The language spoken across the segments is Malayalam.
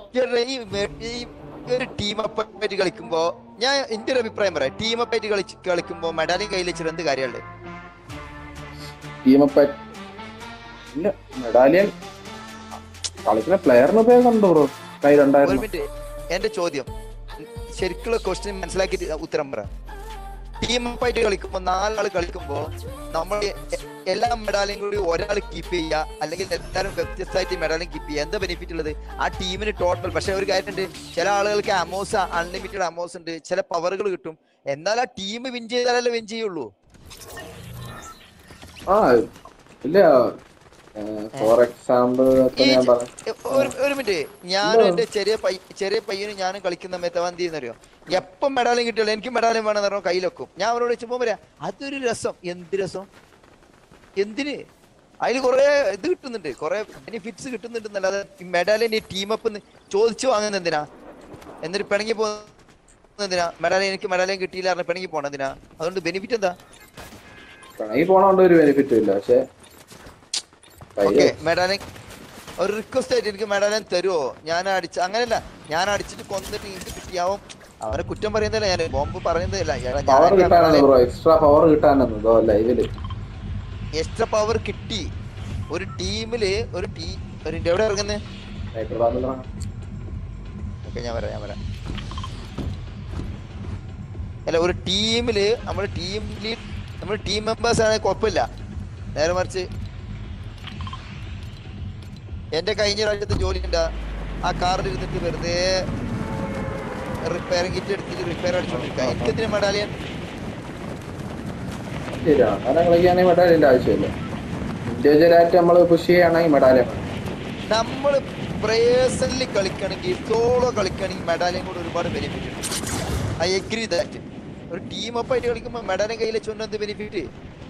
ചേട്ടാ, ഈ മെ- ഈ ഒരു ടീം അപ്പായിട്ട് കളിക്കുമ്പോ ഞാൻ എന്റെ ഒരു അഭിപ്രായം പറയാം ടീം അപ്പായിട്ട് കളിച്ച് കളിക്കുമ്പോ മെഡാലിയും കയ്യിൽ വെച്ചിട്ട് എന്ത് കാര്യമുള്ളത് ടീമപ്പ് ഇല്ല മെഡാലിയൻ കളിക്കുന്ന പ്ലെയറിന് ഉപയോഗമുണ്ട് ബ്രോ ഒരു കയ്യിലുണ്ടായിരുന്നു മിനിറ്റ് എന്റെ ചോദ്യം ശരിക്കുള്ള ക്വസ്റ്റ്യൻ മനസ്സിലാക്കിയിട്ട് ഉത്തരം പറ ടീം അപ്പായിട്ട് കളിക്കുമ്പോ നാലാള് കളിക്കുമ്പോ നമ്മൾ എ- എല്ലാ മെഡാലും കൂടി ഒരാൾ കീപ്പ് ചെയ്യുക അല്ലെങ്കിൽ എല്ലാവരും വ്യത്യസ്തമായിട്ട് മെഡാലും കീപ്പ് ചെയ്യുക എന്താ ബെനിഫിറ്റ് ഉള്ളത് ആ ടീമിന് ടോട്ടൽ പക്ഷെ ഒരു കാര്യമുണ്ട് ചില ആളുകൾക്ക് അമോസ് അൺലിമിറ്റഡ് അമോസ് ഉണ്ട് ചില പവറുകൾ കിട്ടും എന്നാൽ ആ ടീം വിൻ ചെയ്താലല്ലേ വിൻ ചെയ്യുള്ളൂ ആ ഇല്ല ഫോർ എക്സാമ്പിൾ ഈ ഞാൻ ചെ- പറയാം എ- ഒരു ഒരു മിനിറ്റ് ഞാനും എന്റെ ചെറിയ പയ്യ ചെറിയ പയ്യനും ഞാനും കളിക്കുന്ന സമയത്ത് അവൻ എന്ത് ചെയ്യുന്നറിയോ എപ്പം മെഡാലും കിട്ടിയാലും എനിക്ക് മെഡാലും വേണമെന്ന് പറഞ്ഞാൽ കയ്യിൽ വെക്കും ഞാൻ അവരോട് വെച്ചപ്പോ പറയാ അതൊരു രസം എന്ത് രസം എന്തിന് അതിൽ കുറെ ഇത് കിട്ടുന്നുണ്ട് കുറെ ബെനിഫിറ്റ്സ് കിട്ടുന്നുണ്ട് എന്നല്ലാതെ ഈ മെഡാലിന് ടീം അപ്പ് ചോദിച്ചു വാങ്ങുന്ന എന്തിനാ എന്നിട്ട് പിണങ്ങി പോകുന്ന എന്തിനാ മെഡാലിൻ എനിക്ക് മെഡാലിൻ കിട്ടിയില്ല പറഞ്ഞ പിണങ്ങി പോണം എന്തിനാ അതുകൊണ്ട് ബെനിഫിറ്റ് എന്താ ഈ പോണോണ്ട് ഒരു ബെനിഫിറ്റും ഇല്ല പക്ഷെ ഓക്കെ മെഡാലിൻ ഒരു റിക്വസ്റ്റ് ആയിട്ട് എനിക്ക് മെഡാലിൻ തരുമോ ഞാൻ അടിച്ച അങ്ങനെയല്ല ഞാൻ അടിച്ചിട്ട് കൊന്നിട്ട് എനിക്ക് കിട്ടിയാവും അവനെ കുറ്റം പറയുന്നതല്ല ഞാൻ ബോംബ് പറയുന്നതല്ല പവർ കിട്ടാനാണ് ബ്രോ എക്സ്ട്രാ പവർ കിട്ടാനാണ് ഇതോ ലൈവില് എക്സ്ട്രാ പവർ കിട്ടി ഒരു ടീമില് ഒരു ടീ ഒരു എവിടെ ഇറങ്ങുന്നത് ഹൈദരാബാദിലാണ് ഓക്കെ ഞാൻ വരാം ഞാൻ വരാം അല്ല ഒരു ടീമില് നമ്മൾ ടീമിൽ നമ്മൾ ടീം മെമ്പേഴ്സ് ആണെങ്കിൽ കുഴപ്പമില്ല നേരെ മറിച്ച് എന്റെ കഴിഞ്ഞ രാജ്യത്തെ ജോലി ഉണ്ടാ ആ കാറിൽ ഇരുന്നിട്ട് വെറുതെ റിപ്പയറിംഗ് കിറ്റ് എടുത്തിട്ട് റിപ്പയർ അടിച്ചോണ്ടിരിക്കുക എനിക്കെന്തിനാ മെഡാലിയൻ ശരി അങ്ങനെ കളിക്കുകയാണെങ്കിൽ മെഡാലിന്റെ ആവശ്യമില്ല ഇൻഡിവിജ്വൽ ആയിട്ട് നമ്മൾ പുഷ് ചെയ്യുകയാണെങ്കിൽ മെഡാലിയ നമ്മൾ പ്രേഴ്സണലി കളിക്കുകയാണെങ്കിൽ സോളോ കളിക്കുകയാണെങ്കിൽ മെഡാലിയൻ കൂടെ ഒരുപാട് ബെനിഫിറ്റ് ഉണ്ട് ഐ എഗ്രി ദാറ്റ് ഒരു ടീം അപ്പ് ആയിട്ട് കളിക്കുമ്പോൾ മെഡാലിയൻ കയ്യിൽ വെച്ചുകൊണ്ട് എന്ത് ബെനിഫിറ്റ്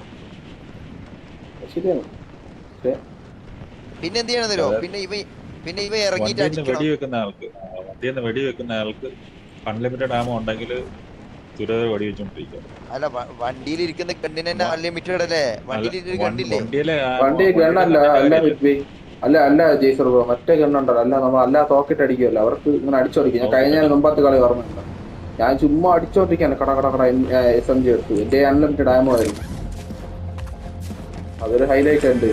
ശരിയാണ് പക്ഷെ പിന്നെ എന്ത് ചെയ്യണം തരോ പിന്നെ ഇവ പിന്നെ ഇവ ഇറങ്ങിയിട്ട് വണ്ടിയിൽ നിന്ന് അടിക്കണം വെടിവെക്കുന്ന ആൾക്ക് ആ, വണ്ടിയിൽ നിന്ന് വെടിവെക്കുന്ന ആൾക്ക് അൺലിമിറ്റഡ് ആമോ ഉണ്ടെങ്കിൽ തുരത വെടിവെച്ചോണ്ടിരിക്കും അല്ല വണ്ടിയിൽ ഇരിക്കുന്ന കണ്ണിന് തന്നെ അൺലിമിറ്റഡ് അല്ലേ വണ്ടിയിൽ ഇരിക്കുന്ന കണ്ടില്ലേ വണ്ടിയിലെ ആ- വണ്ടി വണ്ടിയിലെ ഗണ്ണല്ല നല്ല അല്ല കാര്യം. വിറ്റ്ബി അല്ല അല്ല ജയ്സർ ബ്രോ മറ്റേ ഗണ്ണുണ്ടല്ലോ അല്ല നമ്മൾ അല്ല തോക്കിട്ട് അടിക്കുമല്ലോ അവർക്ക് ഇങ്ങനെ അടിച്ചോടിക്കും ഞാൻ കഴിഞ്ഞ മുമ്പത്തെ കളി ഓർമ്മയുണ്ട് ഞാൻ ചുമ്മാ അടിച്ചോണ്ടിരിക്കാണ് കട കട കട എസ് എം ജി എടുത്തു എന്റെ അൺലിമിറ്റഡ് ആമോ ആയിരുന്നു അതൊരു ഹൈലൈറ്റ് ഉണ്ട്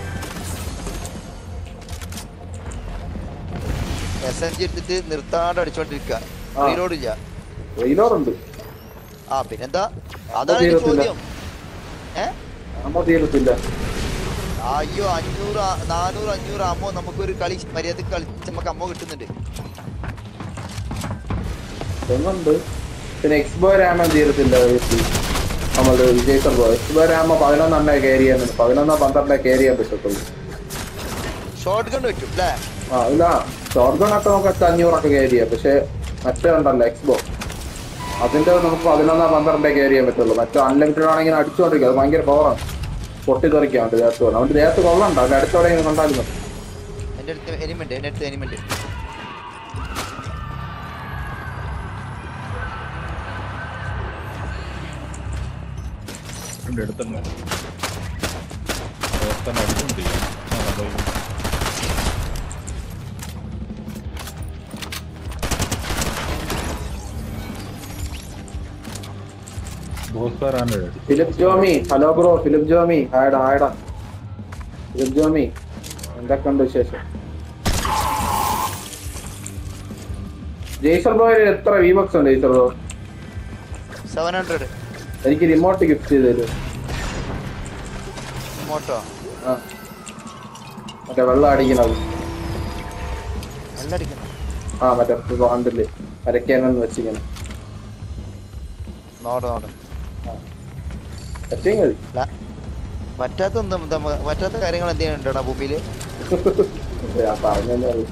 എസ് എൻ ജി എടുത്തിട്ട് നിർത്താണ്ട് അടിച്ചോണ്ടിരിക്കുക ആ. റീലോഡ് ഇല്ല റീലോറുണ്ട് ആ പിന്നെന്താ അതാണ് എനിക്ക് തീരത്തില്ല. ചോദ്യം ഏ നമ്മ തീരത്തില്ല അയ്യോ അഞ്ഞൂറ് ആ- നാനൂറ് അഞ്ഞൂറ് അമ്മോ നമുക്കൊരു കളി മര്യാദക്ക് കളിച്ച് നമുക്ക് അമ്മോ കിട്ടുന്നുണ്ട് ഒന്നുണ്ട് പിന്നെ എക്സ്ബോ രാമൻ തീരത്തില്ല നമ്മൾ വിജയ് സർബോ എക്സ്ബോ രാമ പതിനൊന്നെണ്ണേ കയറി ചെയ്യാൻ പതിനൊന്നോ പന്ത്രണ്ടേ കയറി ചെയ്യാൻ പറ്റത്തുള്ളൂ ഷോർട്ട് ഗൺ പറ്റും അല്ലേ ആ ഇല്ല ഷോർട്ട് ഗണ്ണൊക്കെ നമുക്ക് അഞ്ഞൂറൊക്കെ കയറി ചെയ്യാം പക്ഷെ മറ്റേ ഉണ്ടല്ലോ എക്സ്ബോ അതിന്റെ നമുക്ക് പതിനൊന്നോ പന്ത്രണ്ടേ കയറി ചെയ്യാൻ പറ്റുള്ളൂ മറ്റേ അൺലിമിറ്റഡ് ആണെങ്കിൽ അടിച്ചുകൊണ്ടിരിക്കും അത് ഭയങ്കര പവറാണ് പൊട്ടിത്തെറിക്കാൻ വേണ്ടി ദേഹത്ത് കൊള്ളാം അതുകൊണ്ട് ദേഹത്ത് കൊള്ളണ്ട അതിന്റെ അടുത്തോടെ ഇങ്ങനെ കണ്ടാലും മതി എന്റെ അടുത്ത് എനിമുണ്ട് എന്റെ അടുത്ത് എനിമുണ്ട് ഉണ്ട് അടുത്തുണ്ട് ഓർത്തന്നെ അടിച്ചോണ്ടിരിക്കും ആ, അതെ. ബോസ് സാറാണ് Philip Jomi hello bro Philip Jomi ഹായടാ ഹായടാ ഫിലിപ്പ് ജോമി എന്തൊക്കെയുണ്ട് വിശേഷം ജയ്സർ ബ്രോ എത്ര വിബക്സ് ഉണ്ട് ജയ്സർ ബ്രോ സെവൻ ഹൺഡ്രഡ് എനിക്ക് റിമോട്ട് ഗിഫ്റ്റ് ചെയ്ത് തരും മോട്ടോ ആ മറ്റേ വെള്ളം അടിക്കണത് നല്ല അടിക്കണം ആ മറ്റേ കണ്ടില്ലേ വരയ്ക്കാനെന്ന് വെച്ചിങ്ങനെ നോട് നോട് പറ്റിയും മതി ല- പറ്റാത്ത എന്തും നമ്മ- പറ്റാത്ത കാര്യങ്ങൾ എന്തെങ്കിലും ഉണ്ടോ ഭൂമിയില് ഞാൻ പറഞ്ഞല്ലേ അത്.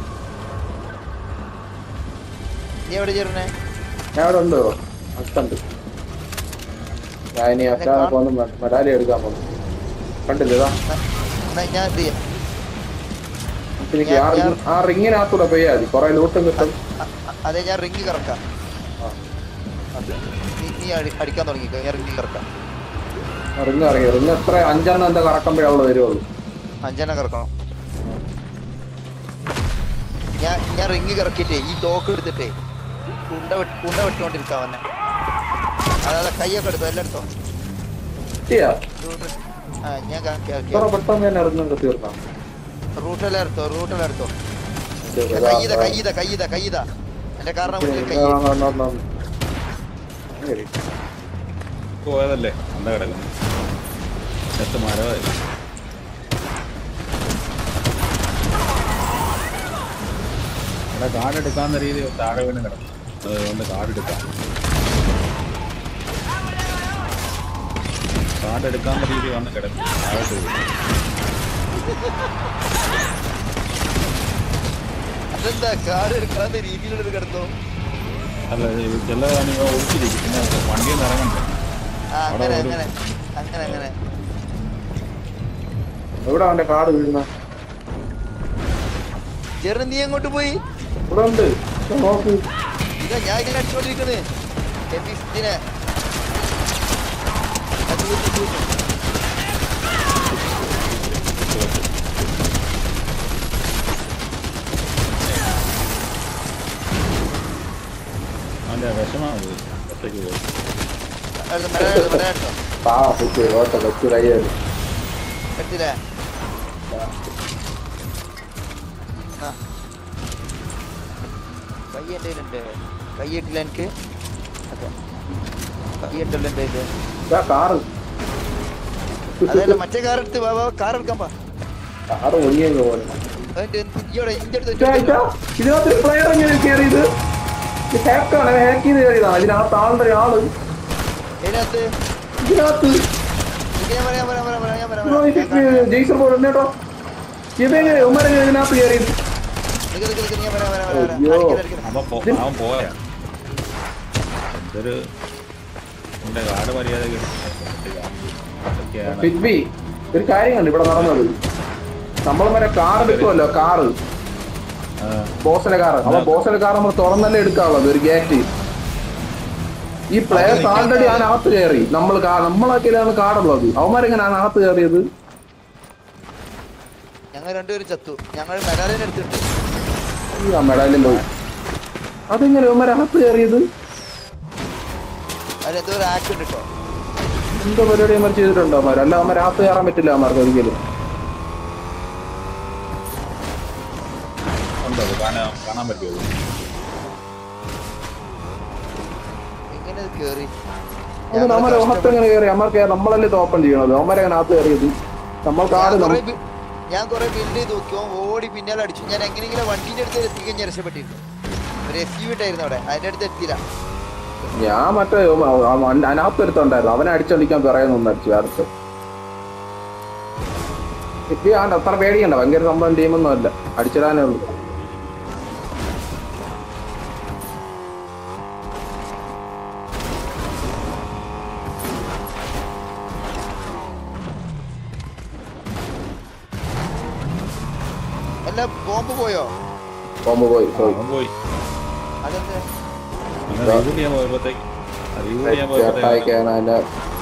നീ എവിടെ ചേർന്നേ ഞാൻ അവിടെ ഉണ്ടോ അടുത്തുണ്ട് ഞാൻ ഇനി അച്ഛനെ പോകുന്നു മെഡാലി എടുക്കാൻ പോകുന്നു കണ്ടില്ലേ ഇതാ എന്നാ ഞാൻ എന്ത് ചെയ്യാം എനിക്ക് ആ റിങ് ആ റിങ്ങിനകത്തൂടെ പോയാൽ മതി കുറെ ലൂട്ടും കിട്ടും അ- അ- അതെ ഞാൻ റിങ് കറക്കാം ആ. അത് നീ നീ അടി- അടിക്കാൻ തുടങ്ങിക്കോ ഞാൻ റിങ് കറക്കാം റിങ് ഇറങ്ങി റിങ് എത്ര അഞ്ചെണ്ണം എന്താ കറക്കുമ്പോഴേ അവള് വരുവുള്ളൂ അഞ്ചെണ്ണം കറക്കണം ഞാൻ ഞാൻ റിങ് കറക്കിട്ടേ ഈ തോക്ക് എടുത്തിട്ടേ കുണ്ട വെട്ട് കുണ്ട വെട്ടുകൊണ്ടിരിക്കാ വന്നെ അതായത് കയ്യൊക്കെ എടുത്തോ എല്ലാം എടുത്തോ കിട്ടിയാ ആ ഞാൻ ഇത്ര പെട്ടെന്ന് തന്നെ ഇറങ്ങുന്നുണ്ട് തീർന്നാ റൂട്ടെല്ലാം എടുത്തോ റൂട്ടെല്ലാം എടുത്തോ കയ്യത കയ്യത കയ്യത കയ്യത എന്റെ കാരണം മുന്നിൽ കയ്യ പോയതല്ലേ എന്താ കിടക്കുന്നു എത്ര മരമായി ഇവിടെ കാർഡ് എടുക്കാവുന്ന രീതി താഴെ വീണ് കിടക്കും അതുകൊണ്ട് കാർഡ് എടുക്കാം കാർഡ് എടുക്കാവുന്ന രീതി വന്ന് കിടക്കും താഴോട്ട് വീഴും. അതെന്താ കാട് എടുക്കാത്ത രീതിയിലുള്ള കിടത്തോ അല്ല ഇത് ചിലതാണ് ഇവ ഒളിച്ചിരിക്കും പിന്നെ വണ്ടിയിൽ നിന്ന് ഇറങ്ങണ്ടേ ആ അങ്ങനെ അവിടെ ഒരു- അങ്ങനെ അങ്ങനെ അങ്ങനെ എവിടെ അവന്റെ കാട് വീഴുന്ന ചെറു നീ എങ്ങോട്ട് പോയി ഇവിടെ ഉണ്ട് ഇപ്പൊ നോക്ക് ഇതാ ഞാൻ ഇങ്ങനെ അടിച്ചോണ്ടിരിക്കുന്നത് ഇതിനെ അവൻ്റെ വിഷമാണ് പോയി ഒറ്റയ്ക്ക് പോയി പാ കൊച്ചു ഓട്ട കൊച്ചു കയ്യേറി പറ്റില്ലേ കൈ എൻ്റെ കയ്യിലുണ്ട് കൈ ഇട്ടില്ല എനിക്ക് അതെ കൈ ഇട്ടല്ലോ എൻ്റെ കയ്യില് ഇതാ കാറ് അതല്ല മറ്റേ കാർ എടുത്ത് വാ വാ കാർ എടുക്കാൻ പാ കാറ് ഒഴിയെന്ന് പോലെ അതിന്റെ ഇയോടെ ഇന്റെ അടുത്ത് ഇതാ, ഇതാ, ഇതിനകത്ത് പ്ലെയർ എങ്ങനെ കയറിയത് ഹാക്കാണ് ഹാക്ക് ചെയ്ത് കയറിയതാണ് ഇതിനകത്ത് ആളുടെ ഒരാള് ഇതിനകത്ത് ഇതിനകത്ത് ഇത് ഞാൻ പറയാം പറയാം പറയാം പറയാം ഞാൻ പറയാം ഇതോ, ഇത് പറയാം ഞാൻ കാണിക്കാം. ജെയ്സർ പോലെ ഉണ്ട് കേട്ടോ ഇതെങ്ങനെ ഉമ്മരെങ്ങനെ ഇതിനകത്ത് കയറിയത് നിക്ക് നിക്ക് നിക്ക് ഞാൻ പറയാം പറയാം പറയാം അയ്യോ. അടിക്കല്, അടിക്കല്. അവൻ പോ അവൻ പോയാ ഇതൊരു എന്റെ കാട് മര്യാദ അതൊക്കെയാണ് ഫിറ്റ്ബി ഒരു കാര്യം കണ്ടു ഇവിടെ നടന്നത് നമ്മൾ മറ്റേ കാർ എടുക്കുമല്ലോ കാറ് ആ, ബോസിന്റെ കാർ അപ്പൊ ബോസിന്റെ കാർ നമ്മൾ തുറന്നല്ലേ എടുക്കാനുള്ളത് ഒരു ഗേറ്റ് ഈ പ്ലേയേഴ്സ് ആൾറെഡി അതിനകത്ത് കയറി നമ്മൾ നമ്മളൊക്കെയാണ് കാടുള്ളത് അവന്മാരെങ്ങനെ അതിനകത്ത് കയറിയത് ഞങ്ങൾ രണ്ടുപേരും ചത്തു ഞങ്ങൾ മെഡാലിന് എടുത്തിട്ട് ഈ മെഡാലും പോയി അതെങ്ങനെ അവന്മാരകത്ത് കയറിയത് അതിലെന്തോ ഒരു ആക്ട് ഉണ്ട് കേട്ടോ എന്തോ പരിപാടി അവന്മാർ ചെയ്തിട്ടുണ്ടോ അവന്മാർ അല്ല അവന്മാരകത്ത് കയറാൻ പറ്റില്ല അവന്മാർക്ക് ഒരിക്കലും ഉണ്ടോ അത് കാണാൻ കാണാൻ പറ്റുമോ എങ്ങനെ ഇത് കേറി അത് നമ്മളെ അകത്ത് എങ്ങനെ കയറി അവന്മാർക്ക് നമ്മളല്ലേ ഇത് ഓപ്പൺ ചെയ്യണത് അവന്മാരെങ്ങനെ അകത്ത് കയറിയത് നമ്മൾ കാട് ഞാൻ നമ്മ- കുറേ ബി- ഞാൻ കുറെ ബിൽഡ് ചെയ്ത് നോക്കി ഓൻ ഓടി പിന്നാലെ അടിച്ചു ഞാൻ എങ്ങനെയെങ്കിലും വണ്ടീന്റെ അടുത്ത് എത്തിക്കാൻ ഞാൻ രക്ഷപ്പെട്ടിരുന്നു ഒരു എസ് യു ഉണ്ടായിരുന്നു അവിടെ അതിന്റെ അടുത്ത് എത്തിയില്ല ഞാൻ മറ്റേ ഉം, അവ- അവ- അതിനകത്ത് ഒരുത്തുണ്ടായിരുന്നു അവനെ അടിച്ചടിക്കാൻ പറയുന്നു അടിച്ചു വേർത്ത് ഇപ്പൊ ആ അത്ര പേടിയണ്ട ഭയങ്കര സംഭവം ടീമൊന്നും അല്ല അടിച്ചിടാനേ ഉള്ളൂ അല്ല ബോംബ് പോയോ ബോംബ് പോയി പോയി അവൻ പോയി അതെന്ത് അങ്ങനെ റീബൂട്ട് ചെയ്യാൻ പോയപ്പോഴത്തേക്ക് റീബൂട്ട് ചെയ്യാൻ പോയപ്പോഴത്തേക്ക് ചേട്ടായിക്കാണ് അതിന്റെ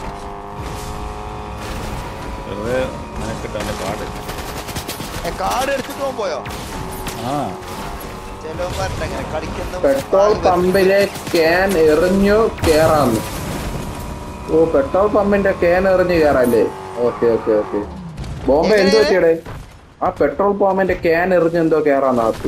വെറുതെ നിനക്കിട്ട് അവന്റെ കാട് കാർഡ് എടുത്തിട്ട് പോകാൻ പോയോ ആ ചിലവന്മാരുണ്ട് അങ്ങനെ കളിക്കുന്ന പെട്രോൾ പമ്പിലെ ക്യാൻ എറിഞ്ഞു കേറാന്ന് ഓ പെട്രോൾ പമ്പിന്റെ ക്യാൻ എറിഞ്ഞു കേറാല്ലേ ഓക്കെ ഓക്കെ ഓക്കെ ബോംബെ എന്ത് എങ്ങനെ? പറ്റിയടെ ആ പെട്രോൾ പമ്പിന്റെ ക്യാൻ എറിഞ്ഞ് എന്തോ കേറാന്നകത്ത്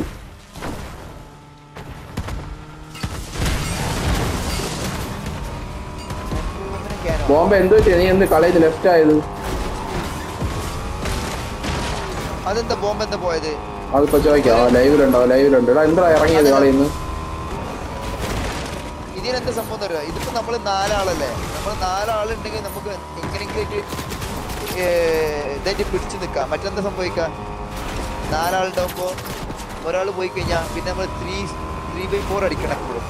ബോംബെ എന്ത് പറ്റിയ നീ എന്ത് കളയിൽ ലെഫ്റ്റ് ആയത് അതെന്താ ബോംബ് എന്താ പോയത് അതിപ്പോ ചോദിക്കാം ലൈവിലുണ്ടോ ലൈവിലുണ്ട് എടാ എന്താ ഇറങ്ങിയത് കളയിൽ നിന്ന് ഇതിനെന്താ സംഭവം തരുക ഇതിപ്പോ നമ്മള് നാലാളല്ലേ നമ്മൾ നാലാളുണ്ടെങ്കിൽ നമുക്ക് എങ്ങനെയെങ്കിലും ഇതായിട്ട് പിടിച്ചു നിൽക്കാം മറ്റെന്താ സംഭവിക്കാം നാലാളുണ്ടാവുമ്പോ ഒരാൾ പോയി കഴിഞ്ഞാൽ പിന്നെ നമ്മൾ ത്രീ ത്രീ ബൈ ഫോർ അടിക്കണം എപ്പോഴും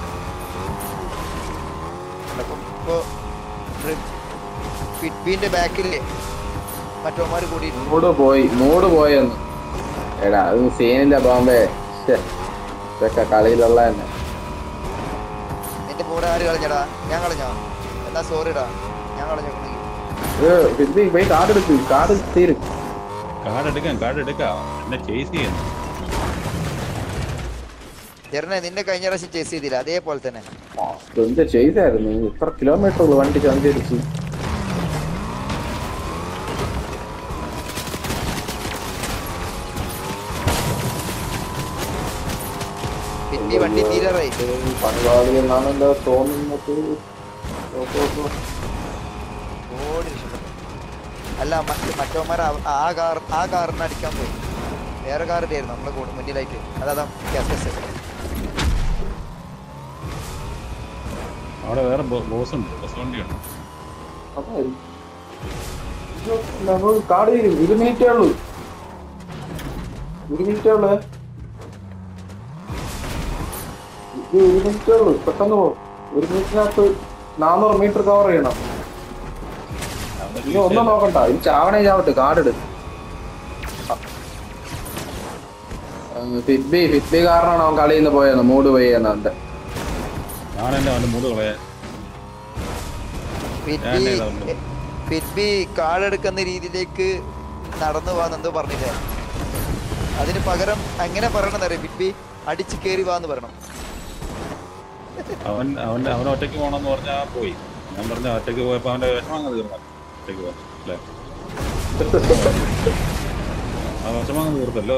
അപ്പം ഇപ്പോ ഫിറ്റ്ബീന്റെ ബാക്കില് മറ്റോമാര് കൂടി മൂട് പോയി മൂട് പോയെന്ന് എടാ അത് സീനില്ല ബോംബെ ശ്ശെ. ഇതൊക്കെ കളിയിലുള്ള തന്നെ നിന്റെ കൂടെ ആര് കളഞ്ഞടാ ഞാൻ കളഞ്ഞോ എന്നാ സോറിടാ ഞാൻ കളഞ്ഞോണെങ്കിൽ ഇത് ഫിറ്റ്ബി പോയി കാർഡ് എടുക്ക് കാർഡ് തീരും കാർഡ് എടുക്കാം കാർഡ് എടുക്കാം എന്നെ ചേസ് ചെയ്യുന്നു ജെറിനെ നിന്നെ കഴിഞ്ഞ പ്രാവശ്യം ചേസ് ചെയ്തില്ല അതേപോലെ തന്നെ എന്ത് ചെയ്തായിരുന്നു ഇത്ര കിലോമീറ്റർ ഉള്ളു വണ്ടി സഞ്ചരിച്ചു പിന്നെ ഈ വണ്ടി തീരാറായി പണിപാളി എന്നാണല്ലോ തോന്നുന്നത് ഓ, ഓ, ഓ. ഓടി രക്ഷപ്പെട്ടു അല്ല മറ്റ് മറ്റവന്മാർ ആ കാർ ആ കാറിന് അടിക്കാൻ പോയി വേറെ കാറിന്റെ ആയിരുന്നു നമ്മളെ കൂടെ മുന്നിലായിട്ട് അതാ ഗ്യാസ് അവിടെ വേറെ ബോസ് ഉണ്ട് ബസ് വണ്ടിയുണ്ട് അതായി. അയ്യോ, നമ്മൾ കാട് തീരും ഒരു മിനിറ്റേ ഉള്ളൂ ഒരു മിനിറ്റേ ഉള്ളു ഇത് ഒരു മിനിറ്റേ ഉള്ളൂ പെട്ടെന്ന് പോകും ഒരു മിനിറ്റിനകത്ത് നാനൂറ് മീറ്റർ കവർ ചെയ്യണം ഇനി ഒന്നും നോക്കണ്ട ഇത് ചാവണേ ചാവട്ടെ കാർഡ് ഫിറ്റ്ബി ഫിറ്റ്ബി കാരണമാണ് അവൻ കളിയിൽ നിന്ന് പോയെന്ന് മൂഡ് പോയെന്ന് അവന്റെ ഞാൻ എന്നെ അവന്റെ മൂട് കളയാൻ ഞാൻ ഏതാ ഉള്ളത്? ഫിറ്റ്ബി കാളെടുക്കുന്ന രീതിയിലേക്ക് നടന്നു പോവാന്ന് എന്തോ പറഞ്ഞില്ലേ അതിന് പകരം അങ്ങനെ പറയണമെന്നറിയാം ഫിറ്റ്ബി അടിച്ച് കയറി വാന്ന് പറയണം അവൻ അവൻ അവൻ ഒറ്റയ്ക്ക് പോകണമെന്ന് പറഞ്ഞാൽ പോയി ഞാൻ പറഞ്ഞ ഒറ്റയ്ക്ക് പോയപ്പോ അവന്റെ വിഷമം അങ്ങ് തീർന്നു ഒറ്റയ്ക്ക് പോകാൻ അല്ലേ ആ വിഷമം അങ്ങ് തീർത്തല്ലോ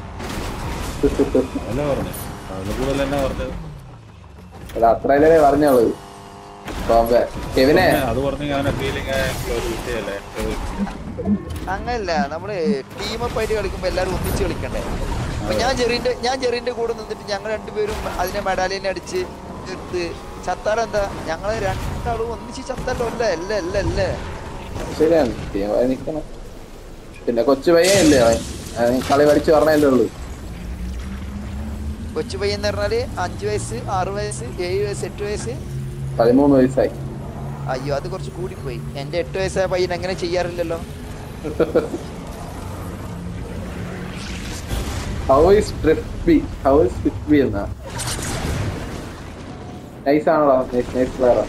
അല്ല പറഞ്ഞു അതിന് കൂടുതൽ എന്നാ പറഞ്ഞത് അല്ല അത്രയല്ലേ പറഞ്ഞോളൂ ബോംബെ കെവിനെ അത് പറഞ്ഞ് ഞാൻ ഫീലിംഗ് ആയിട്ടുള്ള ഒരു വിഷയമല്ലേ അങ്ങനല്ല നമ്മള് ടീമപ്പ് ആയിട്ട് കളിക്കുമ്പോ എല്ലാരും ഒന്നിച്ച് കളിക്കണ്ടേ അപ്പൊ ഞാൻ ജെറിന്റെ ഞാൻ ജെറിന്റെ കൂടെ നിന്നിട്ട് ഞങ്ങൾ രണ്ടുപേരും അതിനെ മെഡാലിനെ അടിച്ച് തീർത്ത് ചത്താലെന്താ ഞങ്ങള് രണ്ടാളും ഒന്നിച്ച് ചത്തല്ലോ അല്ലേ അല്ലേ അല്ലേ അല്ലേ ശരിയാണ് ടീമായി നിക്കണം പിന്നെ കൊച്ചു പയ്യല്ലേ അവൻ അവൻ കളി പഠിച്ചു പറഞ്ഞല്ലേ ഉള്ളൂ കൊച്ചു പയ്യൻ എന്ന് പറഞ്ഞാല് അഞ്ചു വയസ്സ് ആറ് വയസ്സ് ഏഴ് വയസ്സ് എട്ട് വയസ്സ് പതിമൂന്ന് വയസ്സായി അയ്യോ അത് കുറച്ച് കൂടിപ്പോയി എന്റെ എട്ട് വയസ്സായ പയ്യൻ അങ്ങനെ ചെയ്യാറില്ലല്ലോ how is trippy how is trippy എന്നാ നൈസ് ആണല്ലോ നൈസ് നൈസ് പ്ലെയർ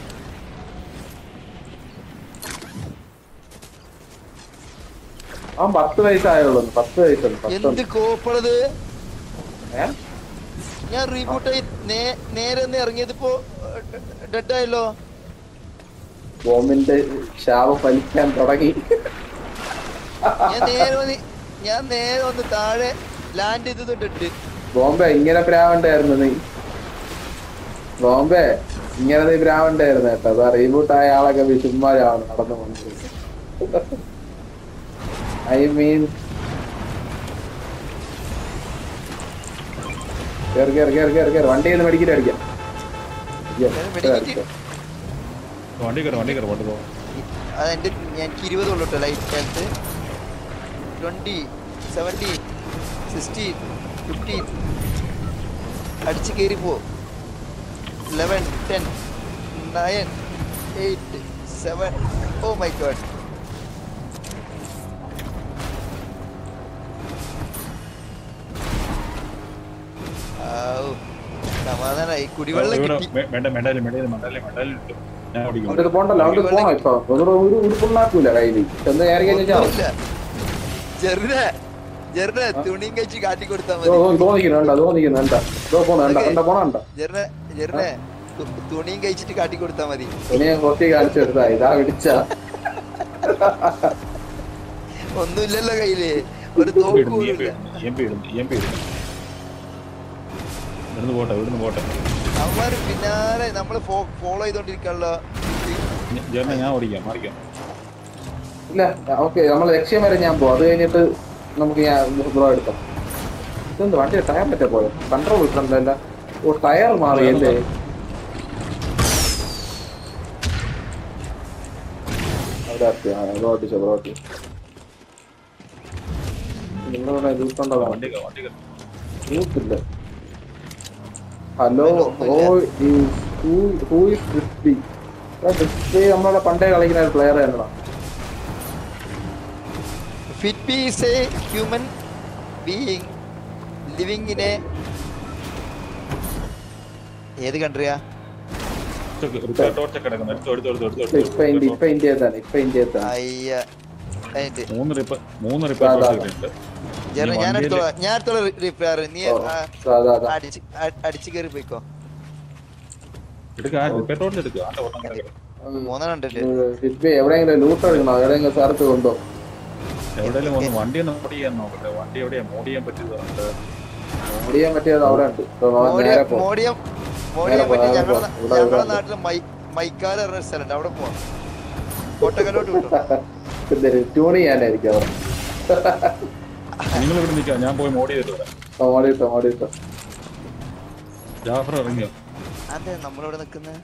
അവൻ പത്ത് വയസ്സായുള്ളൂ പത്ത് വയസ്സുണ്ട് എന്ത് പത്ത് കോപ്പളത് ഏ? ഞാൻ റീബൂട്ടായി നേരെ ഒന്ന് ഇറങ്ങിയതിപ്പോ ഡെഡ് ആയല്ലോ ബോംബിന്റെ ശാപം ഫലിക്കാൻ തുടങ്ങി ഞാൻ നേരെ വന്ന് ഞാൻ നേരെ വന്ന് താഴെ ലാൻഡ് ചെയ്തത് ഡെഡ് ബോംബെ ഇങ്ങനെ പ്രാവണ്ടായിരുന്നു നീ ബോംബെ ഇങ്ങനെ നീ പ്രാവണ്ടായിരുന്നു കേട്ടോ അതാ റീബൂട്ട് ആയ ആളൊക്കെ വിശുമാരാണ് നടന്നു വന്നത് ഐ മീൻ കേറി കേറി കേറി കേറി കേറി വണ്ടിയിൽ നിന്ന് മെഡിക്കറ്റ് അടിക്കാം അയ്യോ, മെഡിക്കറ്റ്? വണ്ടി കയറി വണ്ടി കയറി വണ്ടി പോകും അതെന്റെ എനിക്ക് ഇരുപത് ഉള്ളു കേട്ടോ life health twenty seventeen sixteen fifteen അടിച്ച് കയറി പോ eleven ten nine eight seven oh my god സമാധാനായി കുടിവെള്ളം ഇവിടെ കിട്ടി മെ- മെഡ- മെഡല് മെഡല് മെഡല് മെഡല് ഇട്ടു. ഞാൻ ഓടിക്കും അവന്റെ പോണ്ടല്ലോ അവന്റെ പോണോ ഇപ്പൊ ഒരു ഒരു ഉടുപ്പുണ്ടാക്കൂല കയ്യില് ചെന്ന് കയറി കഴിഞ്ഞാൽ ഒന്നുമില്ല. ജെറിനെ ജെറിനെ തുണിയും കഴിച്ച് കാട്ടി കൊടുത്താൽ മതി തോന്നിക്കുന്നു വേണ്ട തോന്നിക്കുന്നു വേണ്ട ഇതോ പോണ വേണ്ട കണ്ട പോണ വേണ്ട ജെറിനെ ജെറിനെ തു- തുണിയും കഴിച്ചിട്ട് കാട്ടി കൊടുത്താൽ മതി ഇനി ഞാൻ കുറച്ച് കാണിച്ചു കൊടുത്താ ഇതാ പിടിച്ച ഒന്നുമില്ലല്ലോ കയ്യില് ഒരു തോക്ക് ഇടുന്നു, പോലും EMP ഇല്ല ഇടുന്നു, EMP ഇടുന്നു, EMP ഇടുന്നു. ഇവിടുന്ന് പോട്ടെ ഇവിടുന്ന് പോട്ടെ അവന്മാര് പിന്നാലെ നമ്മള് ഫോളോ ചെയ്തോണ്ടിരിക്കാനുള്ള ഞ- ജെറിനെ ഞാൻ ഓടിക്കാം മാറിക്കാം ഇല്ല ഓക്കെ നമ്മൾ ലക്ഷ്യം വരെ ഞാൻ പോകും അത് കഴിഞ്ഞിട്ട് നമുക്ക് ഞാൻ ബ്രോ എടുക്കാം ഇതെന്ത് വണ്ടി ടയർ പറ്റേ പോയോ കൺട്രോൾ കിട്ടണ്ടല്ല ഓ ടയർ മാറി അല്ലേ അവിടെ എത്തി. ആ, ബ്രോ ഓടിച്ചോ ബ്രോ ഓടിച്ചോ നിങ്ങളിവിടെ ലൂട്ടുണ്ടോ വണ്ടി കയറി, വണ്ടി കയറി. ലൂട്ടില്ല hello oh who is crispy crispy നമ്മളെ പണ്ടേ കളിക്കുന്ന ഒരു പ്ലെയർ തന്നെയാണ് fit be is a human being living in a ഏത് കൺട്രിയാ ടോർച്ച് ഒരു ടോർച്ച് കിടക്കുന്നു എടുത്തു എടുത്തു എടുത്തു എടുത്തു ഇപ്പൊ ഇന്ത്യ ഇപ്പൊ ഇന്ത്യത്താണ് ഇപ്പൊ ഇന്ത്യത്താണ് അയ്യ അതിന്റെ മൂന്ന് റിപ്പ മൂന്ന് റിപ്പയർ അതാ, ടോർച്ച് അതാ. കിട്ടിയിട്ടുണ്ട് ജെറിന് ഈ ഞാൻ വണ്ടിയില് എടുത്തോളാം ഞാൻ എടുത്തോളാം റിപ്പയർ നീ ഓ, ആ, അതാ അതാ അടിച്ച് അ- അടിച്ച് കയറി പോയിക്കോ എടുക്കുക പെട്രോളിൽ എടുക്കുക ആണ്ട് ഒരെണ്ണം കൂടെ കിടക്കും. മൂന്നെണ്ണം ഉണ്ടല്ലേ ഷിപ്പി എവിടെയെങ്കിലും ലൂട്ട് എടുക്കണോ എവിടെയെങ്കിലും സ്ഥലത്ത് കൊണ്ടോ എവിടെയെങ്കിലും ഒന്ന് വണ്ടി ഒന്ന് മോഡ് ചെയ്യാൻ നോക്കട്ടെ വണ്ടി എവിടെയാ മോഡ് ചെയ്യാൻ പറ്റിയതുണ്ട് ഓടിയാൻ പറ്റിയത് അവിടെ ഉണ്ട് ഇപ്പൊ അവൻ മോഡിയം നേരെ പോ മോഡിയം മോഡിയം നേരെ പറ്റി പോ, ഞങ്ങളുടെ നേരെ പോ. ഇവിടെ ഞങ്ങളുടെ ഇവിടെ. നാട്ടില് മൈ മൈക്കാല പറഞ്ഞ സ്ഥലമുണ്ട് അവിടെ പോവാം കോട്ടക്കലോട്ട് കിട്ടും ട്യൂൺ ചെയ്യാനായിരിക്കും അവിടെ നിങ്ങൾ ഇവിടെ നിൽക്കുക ഞാൻ പോയി മോഡ് ചെയ്തിട്ട് വരാം ഓടിട്ടോ ഓടിട്ടോ ജാഫർ ഇറങ്ങിയോ അതെ നമ്മളിവിടെ നിക്കുന്നത്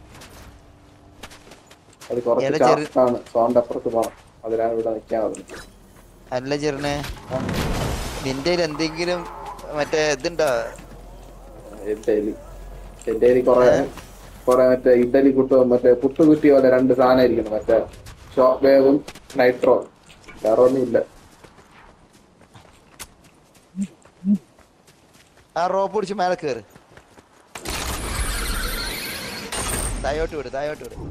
അത് കുറച്ച് ഏതാ ചെറു- ചാർട്ടാണ് സോണ്ട് അപ്പുറത്ത് പോണം അതിനാണ് ഇവിടെ നിൽക്കാൻ പറഞ്ഞത് അല്ല ചെറിനെ നിന്റെ കയ്യിൽ എന്തെങ്കിലും മറ്റേ ഇതുണ്ടോ എന്റെ കയ്യില് എന്റെ കയ്യില് കൊറേ കൊറേ മറ്റേ ഇഡലി കുട്ടോ മറ്റേ പുട്ടുകുറ്റി പോലെ രണ്ട് സാധനം ഇരിക്കണം മറ്റേ ഷോക്ക് വേവും നൈട്രോ വേറെ ഒന്നും ഇല്ല ആ റോപ്പ് പിടിച്ച് മേലെ കയറ് തായോട്ട് വിട് തായോട്ട് വിട്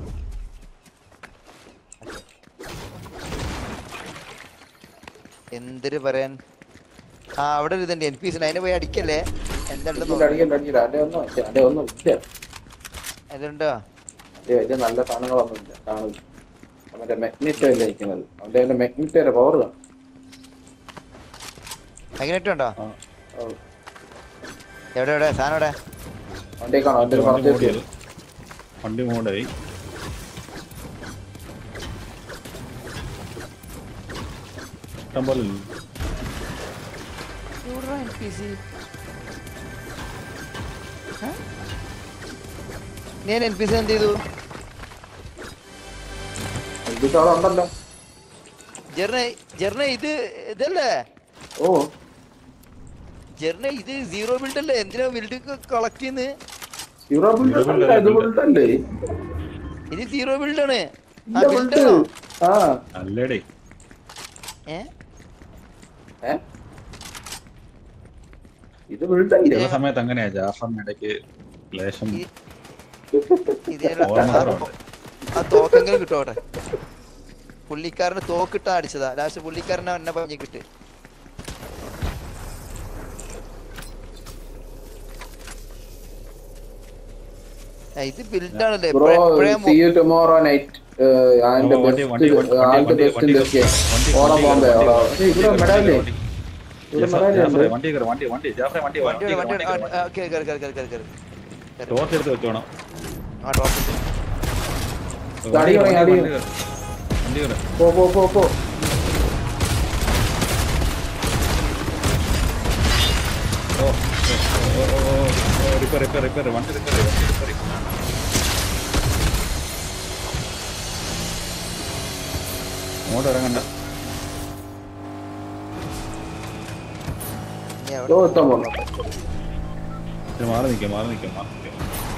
എന്തൊരു പറയാൻ ആ അവിടെ ഒരു ഇതുണ്ട് എൻ പി സിന് അതിനെ പോയി അടിക്കല്ലേ എന്തുണ്ടെന്ന് അടിക്കില്ല അടിക്കില്ല അടിക്കില്ല അന്റെ ഒന്നും പക്ഷെ അന്റെ ഒന്നും ഇല്ല അതുണ്ടോ അന്റെ വലിയ നല്ല സാധനങ്ങളൊന്നും ഇല്ല കാണില്ല മറ്റേ മെഗ്നറ്റ് അല്ലേ ഇരിക്കുന്നത് അവന്റെ അതിന്റെ മെഗ്നറ്റ് പവർ കാണും മൈഗ്നറ്റ് ഉണ്ടോ ആ, ആ. എവിടെ എവിടെ സാധനം എവിടെ അവന്റെ കാണാം അവന്റെ ഒരു വണ്ടി മോഡ് പർച്ചേസ് ചെയ്തു വണ്ടി മോഡായി ഇഷ്ടം പോലെ ഇല്ല. ഞാൻ എൻ പി സി എന്ത് ചെയ്തു ഇത് അവിടെ ഉണ്ടല്ലോ ജെറിന ജെറിന ഇത് ഇതല്ലേ ഓ ജെറിന ഇത് സീറോ ബിൽഡ് അല്ലേ എന്തിനാ ബിൽഡ് കളക്ട് ചെയ്യുന്നത് സീറോ ബിൽഡ് Zero build അല്ല ഇത് അല്ല, ബിൽഡ് അല്ലേ ഇത് സീറോ ബിൽഡ് ആണ് ആ ഇല്ല ബിൽഡ് ബിൽഡ് ആണോ ആ അല്ലേടേ ഏ ഏ ഇത് ബിൽഡ് അല്ലേ ചില സമയത്ത് അങ്ങനെയാ ജാഫറിന് ഇടയ്ക്ക് ലേശം ഈ- ഇതിനുള്ള ഓർമ്മ ആ- കുറവുണ്ട്. ആ തോക്കെങ്കിലും കിട്ടോട്ടെ പുള്ളിക്കാരന് തോക്കിട്ടാ അടിച്ചതാ ലാസ്റ്റ് പുള്ളിക്കാരനെ എന്നെ പറഞ്ഞ് കിട്ട് ആ, ഇത് ബിൽഡ് ആണല്ലേ ബ്രോ എപ്പോഴേ see you tomorrow night and വണ്ടി വണ്ടി ബെസ്റ്റ് വണ്ടി ആൻഡ് വണ്ടി ബെസ്റ്റ് വണ്ടി ഇതൊക്കെ വണ്ടി ഓണം വണ്ടി ബോംബെ വണ്ടി ഓണം ഏയ് ഇവിടെ മെഡാലേ ഇവിടെ മെഡാലേ ജാഫറെ ഉണ്ട് വണ്ടി കയറി വണ്ടി വണ്ടി ജാഫറെ വണ്ടി വണ്ടി വണ്ടി വണ്ടി വണ്ടി ആ, കേറ് കേറ് കേറ് കേറ് കേറ് കേറ് ടോർച്ച് എടുത്ത് വെച്ചോണം ആ ടോപ്പ് അടി തുടങ്ങി, അടി. വണ്ടി കയറി വണ്ടി കയറി പോ പോ പോ പോ ഓ റിപ്പയർ റിപ്പയർ റിപ്പയർ വണ്ടി റിപ്പയർ വണ്ടി റിപ്പയർ അങ്ങോട്ട് ഇറങ്ങണ്ട ഇനി ഓ അവിടെ എത്താൻ പോന്നു ഇത് മാറി നിൽക്കാം മാറി നിൽക്കാം മാറി നിൽക്കാം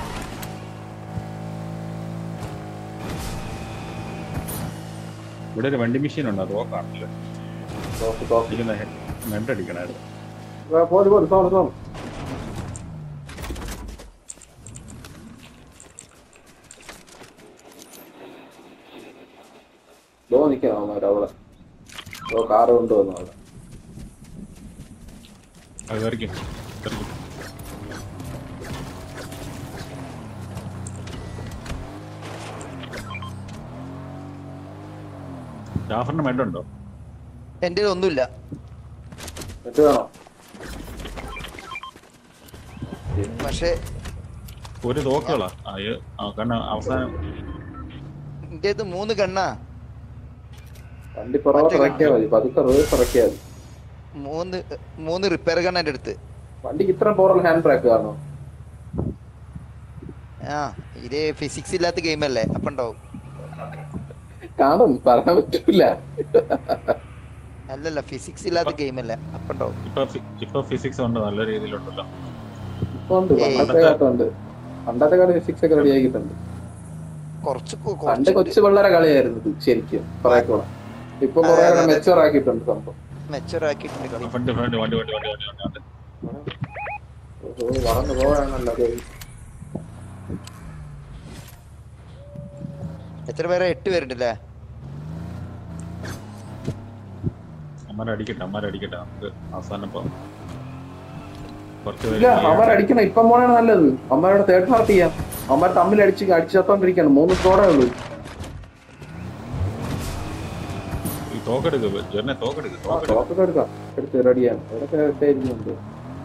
ഇവിടെ ഒരു വണ്ടി മെഷീൻ ഉണ്ട് അത് ഓക്കാണല്ലേ തോക്ക് തോക്ക് ഇരിക്കുന്ന മെണ്ടടിക്കണായിരുന്നു ആ, പോര് പോര് തോന്ന് തോന്ന് ദോ നിക്കണം അവന്മാര് അവിടെ ദോ കാറ് കൊണ്ടുവന്നു അവിടെ അത് കയറിക്കും കയറിക്കും ജാഫറിന് മെഡുണ്ടോ എന്റെ കയ്യിൽ ഒന്നുമില്ല എന്നിട്ട് വേണോ പക്ഷെ ഒരു തോക്കുകളാ ആ ഏ- ആ കാരണം അവസാനം എന്റെ അടുത്ത് മൂന്ന് കണ്ണാ വണ്ടി പുറകോട്ട് ഇറക്കിയാൽ മതി പതുക്കെ റിവേഴ്സ് ഇറക്കിയാൽ മതി മൂന്ന് മൂന്ന് റിപ്പയർ കണ്ണ എന്റെ അടുത്ത് വണ്ടിക്ക് ഇത്ര പവറുള്ള ഹാൻഡ് ബ്രേക്ക് കാണോ ആ ഇത് ഫിസിക്സ് ഇല്ലാത്ത ഗെയിം അല്ലേ അപ്പൊ ഉണ്ടാവും കാണും പറയാൻ പറ്റൂല അല്ലല്ല ഫിസിക്സ് ഇല്ലാത്ത ഗെയിം അല്ലേ അപ്പൊ ഉണ്ടാവും ഇപ്പൊ ഫി- ഇപ്പൊ ഫിസിക്സ് ഉണ്ട് നല്ല രീതിയിലുണ്ടല്ലോ ഇപ്പൊ ഉണ്ട് ഏയ്. പണ്ടത്തെ കാട്ടുണ്ട് പണ്ടത്തെ കളി സിക്സ് ഒക്കെ റെഡി ആക്കിയിട്ടുണ്ട് കുറച്ച് കു- പണ്ട് കുറച്ച് കൊച്ചു പിള്ളേരെ കളിയായിരുന്നു ഇത് ശരിക്കും കുറെ കൂടെ ഇപ്പൊ അതെ, കുറെ അതെ, അതെ. മെച്ചൂർ ആക്കിയിട്ടുണ്ട് സംഭവം മെച്ചൂർ ആക്കിയിട്ടുണ്ട് കളി ഫ്രണ്ട് ഫ്രണ്ട് വണ്ടി വണ്ടി വണ്ടി വണ്ടി വണ്ടി വണ്ടി ഓഹോ, വളർന്നു പോവാണല്ലോ അത്. എത്ര പേരെ എട്ട് പേരുണ്ടല്ലേ അമ്മ അമ്മമാരെ അടിക്കട്ടെ അമ്മമാരെ അടിക്കട്ടെ നമുക്ക് അവസാനം ഇപ്പം കുറച്ച് പേര് ഇല്ല അവരടിക്കണം ഇപ്പം പോണാണ് നല്ലത് അമ്മയുടെ തേർഡ് പാർട്ടി ചെയ്യാം അമ്മ തമ്മിൽ അടിച്ച് അടിച്ചത്തോണ്ടിരിക്കാണ് മൂന്ന് സ്കോഡേ ഉള്ളൂ ഈ തോക്കെടുക്ക് ജെറിനെ തോക്കെടുക്ക് ആ തോക്കെടുക്ക് ടോപ്പൊക്കെ എടുക്കാം എടുത്ത് റെഡിയാണ് ഇവിടെയൊക്കെ ഇട്ടിരിക്കുന്നുണ്ട്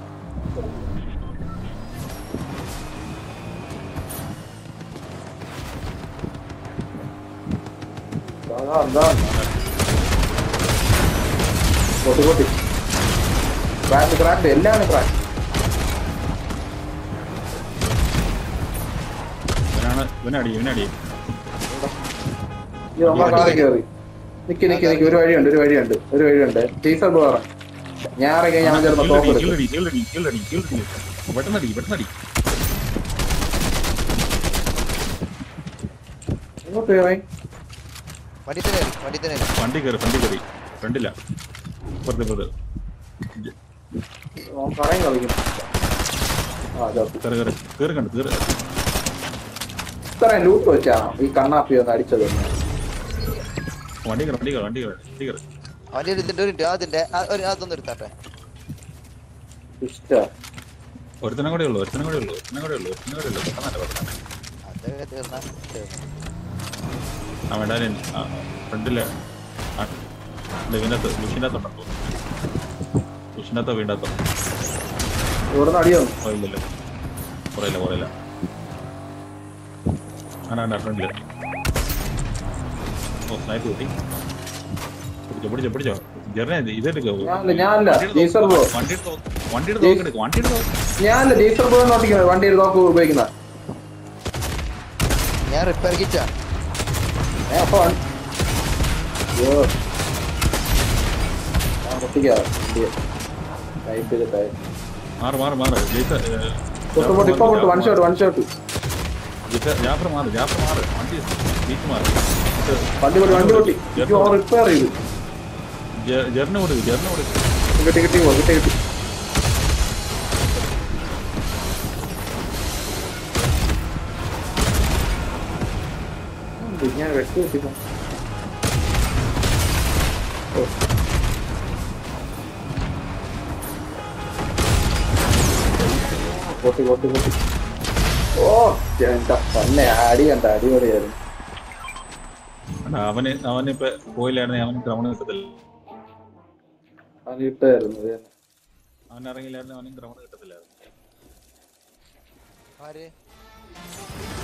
അതാ എന്താ പൊട്ടി പൊട്ടി ക്രാക്ക് ക്രാക്ക് എല്ലാം ക്രാക്ക് ഇവനാണ് ഇവനടി ഇവനടി ഈ നമ്മളെ കാറിൽ കയറി നിക്ക് നിക്ക് നിക്ക് ഒരു വഴിയുണ്ട് ഒരു വഴിയുണ്ട് ഒരു വഴിയുണ്ട് ടീച്ചർ പോകാം ഞാൻ ഇറങ്ങി ഞാൻ ചിലപ്പോ ടോപ്പ് എടുക്കും കീഴടി കീഴടി കീഴടി കീഴടി പെട്ടെന്നടി പെട്ടെന്നടി എങ്ങോട്ട് കയറി വണ്ടി തന്നെ കയറി, വണ്ടി തന്നെ കയറി. വണ്ടി കയറി വണ്ടി കയറി ഫ്രണ്ടില്ല ഇപ്പുറത്ത് ഇപ്പുറത്ത് അവൻ കറയും കളിക്കുന്നു ആ ചത്തു കയറി കയറി കയറി കണ്ടു കയറി ഇത്രയും ലൂട്ട് വെച്ചാ ഈ കണ്ണാപ്പി ഒന്ന് അടിച്ചത് വണ്ടി കയറി വണ്ടി കയറി വണ്ടി കയറി വണ്ടി കയറി അവന്റെ ഒരു ഇതിന്റെ ഒരു മിനിറ്റ്, അതിന്റെ ആ, ഒരു അതൊന്നും എടുത്താട്ടെ ഇഷ്ട ഒരുത്തനം കൂടെ ഉള്ളു ഒരുത്തനം കൂടെ ഉള്ളു ഒരുത്തനം കൂടെ ഉള്ളു ഒരുത്തനം കൂടെ ഉള്ളു പെട്ടെന്നല്ല പെട്ടെന്ന് അത് തീർന്നാ തീർന്നു. ആ വേണ്ടാലും ഫ്രണ്ടില് ഇതിനകത്ത് മിഷീനകത്തുണ്ടോ മിഷീനകത്തോ വീണ്ടകത്തോ ഇവിടെ നിന്ന് അടിയോ ഓ ഇല്ലല്ലോ കുറയില്ല കുറയില്ല ആണാ ആണ്ടാ ഫ്രണ്ടില് ഓ സ്നൈപ്പ് കിട്ടി പിടിച്ചോ പിടിച്ചോ പിടിച്ചോ ജെറിനെ ഇതെടുക്കോ ഞാനല്ല ഞാനല്ല ഡീസൽ പോ വണ്ടിയുടെ വണ്ടിയുടെ തോക്കെടുക്കും വണ്ടിയുടെ തോക്ക് ഞാനല്ല ഡീസൽ പോ നോട്ടിക്കുന്നത് വണ്ടി നോക്ക് ഉപയോഗിക്കുന്ന ഞാൻ റിപ്പയർ കിറ്റാ ഏ അപ്പൊ വണ്ടി- അയ്യോ ഞാൻ പൊട്ടിക്കാം വണ്ടി ടൈപ്പ് ചെയ്തിട്ടായി മാറ് മാറ് മാറ് ജയിച്ച പൊട്ട് പൊട്ട് ഇപ്പൊ പൊട്ട് one shot one shot Jafar മാറ് ജാഫർ മാറ് വണ്ടി സീറ്റ് മാറ് വണ്ടി പൊട്ടി വണ്ടി പൊട്ടി റിപ്പയർ ചെയ്തു ജെറിന് കൊടുക്കും ജെറിന് കൊടുക്കും കിട്ടി കിട്ടി പോ കിട്ടി കിട്ടി എന്ത് ഞാൻ വെട്ടി വെച്ചിപ്പോ പൊട്ടി പൊട്ടി പൊട്ടി ഓ എന്താ തന്നെ അടി കണ്ട അടിപൊളിയായിരുന്നു എടാ, അവന് അവനിപ്പോ പോയില്ലായിരുന്നെ അവന് ഗ്രൗണ്ട് കിട്ടത്തില്ല അത് ഇട്ടായിരുന്നു ഇത് തന്നെ. അവൻ ഇറങ്ങിയില്ലായിരുന്നു അവനും ഗ്രൗണ്ട് കിട്ടത്തില്ലായിരുന്നു ആര്